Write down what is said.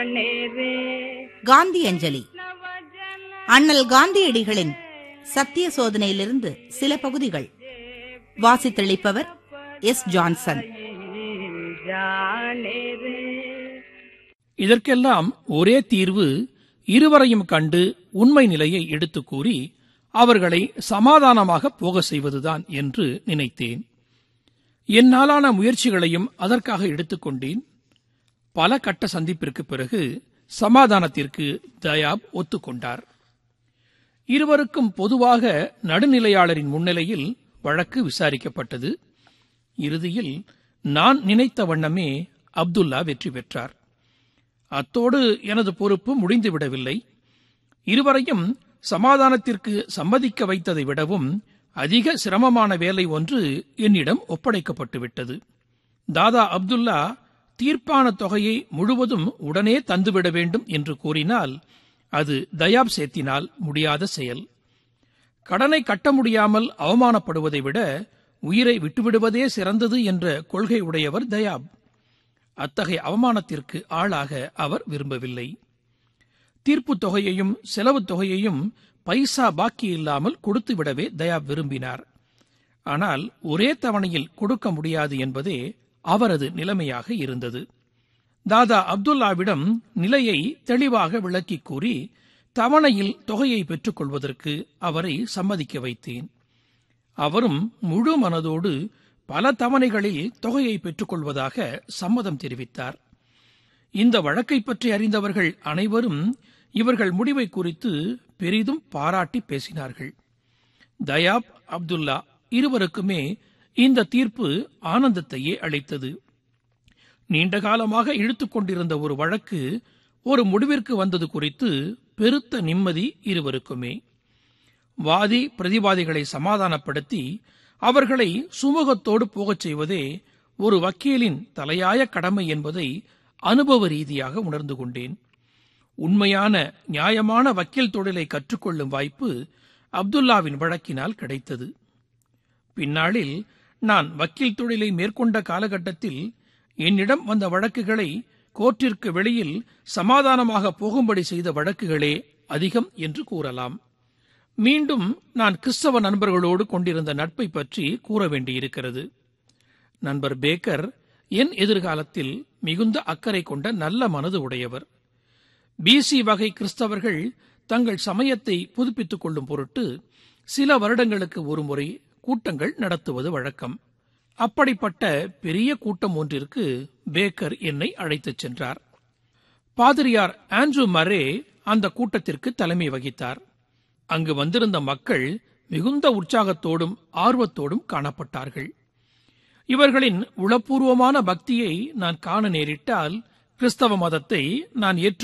காந்தி அஞ்சலி அண்ணல் காந்தியடிகளின் சத்திய சோதனையிலிருந்து சில பகுதிகள் வாசித்தளிப்பவர் எஸ் ஜான்சன் இதற்கெல்லாம் ஒரே தீர்வு இருவரையும் கண்டு உண்மை நிலையை எடுத்துக் கூறி அவர்களை சமாதானமாக போக செய்வதுதான் என்று நினைத்தேன் என்னாலான முயற்சிகளையும் அதற்காக எடுத்துக்கொண்டேன் பல கட்ட சந்திப்பிற்கு பிறகு சமாதானத்திற்கு தயாப் ஒத்துக்கொண்டார் இருவருக்கும் பொதுவாக நடுநிலையாளரின் முன்னிலையில் வழக்கு விசாரிக்கப்பட்டது இறுதியில் நான் நினைத்த வண்ணமே அப்துல்லா வெற்றி பெற்றார் அத்தோடு எனது பொறுப்பு முடிந்துவிடவில்லை இருவரையும் சமாதானத்திற்கு சம்மதிக்க வைத்ததை விடவும் அதிக சிரமமான வேலை ஒன்று என்னிடம் ஒப்படைக்கப்பட்டுவிட்டது தாதா அப்துல்லா தீர்ப்பான தொகையை முழுவதும் உடனே தந்துவிட வேண்டும் என்று கூறினால் அது தயாப் சேத்தினால் முடியாத செயல் கடனை கட்ட முடியாமல் அவமானப்படுவதை விட உயிரை விட்டுவிடுவதே சிறந்தது என்ற கொள்கை உடையவர் தயாப் அத்தகைய அவமானத்திற்கு ஆளாக அவர் விரும்பவில்லை தீர்ப்புத் தொகையையும் செலவுத் தொகையையும் பைசா பாக்கி இல்லாமல் கொடுத்துவிடவே தயாப் விரும்பினார் ஆனால் ஒரே தவணையில் கொடுக்க முடியாது என்பதே அவரது நிலைமையாக இருந்தது தாதா அப்துல்லாவிடம் நிலையை தெளிவாக விளக்கிக் கூறி தவணையில் தொகையை பெற்றுக் கொள்வதற்கு அவரை சம்மதிக்க வைத்தேன் அவரும் முழு மனதோடு பல தவணைகளில் தொகையை பெற்றுக்கொள்வதாக சம்மதம் தெரிவித்தார் இந்த வழக்கை பற்றி அறிந்தவர்கள் அனைவரும் இவர்கள் முடிவை குறித்து பெரிதும் பாராட்டி பேசினார்கள் தயாப் அப்துல்லா இருவருக்குமே இந்த தீர்ப்பு ஆனந்தத்தையே அளித்தது நீண்ட காலமாக இழுத்துக் கொண்டிருந்த ஒரு வழக்கு ஒரு முடிவிற்கு வந்தது குறித்து பெருத்த நிம்மதி இருவருக்குமே வாதி பிரதிவாதிகளை சமாதானப்படுத்தி அவர்களை சுமூகத்தோடு போகச் செய்வதே ஒரு வக்கீலின் தலையாய கடமை என்பதை அனுபவ ரீதியாக உணர்ந்து கொண்டேன் உண்மையான நியாயமான வக்கீல் தொழிலை கற்றுக்கொள்ளும் வாய்ப்பு அப்துல்லாவின் வழக்கினால் கிடைத்தது பின்னாளில் நான் வக்கீல் தொழிலை மேற்கொண்ட காலகட்டத்தில் என்னிடம் வந்த வழக்குகளை கோர்ட்டிற்கு வெளியில் சமாதானமாக போகும்படி செய்த வழக்குகளே அதிகம் என்று கூறலாம் மீண்டும் நான் கிறிஸ்தவ நண்பர்களோடு கொண்டிருந்த நட்பை பற்றி கூற வேண்டியிருக்கிறது நண்பர் பேக்கர் என் எதிர்காலத்தில் மிகுந்த அக்கறை கொண்ட நல்ல மனது உடையவர் பிசி வகை கிறிஸ்தவர்கள் தங்கள் சமயத்தை புதுப்பித்துக் கொள்ளும் பொருட்டு சில வருடங்களுக்கு ஒருமுறை கூட்டங்கள் நடத்துவது வழக்கம் அப்படிப்பட்ட பெரிய கூட்டம் ஒன்றிற்கு பேக்கர் என்னை அழைத்துச் சென்றார் பாதிரியார் ஆண்ட்ரூ மரே அந்த கூட்டத்திற்கு தலைமை வகித்தார் அங்கு வந்திருந்த மக்கள் மிகுந்த உற்சாகத்தோடும் ஆர்வத்தோடும் காணப்பட்டார்கள் இவர்களின் உளப்பூர்வமான பக்தியை நான் காண நேரிட்டால் கிறிஸ்தவ மதத்தை நான் ஏற்று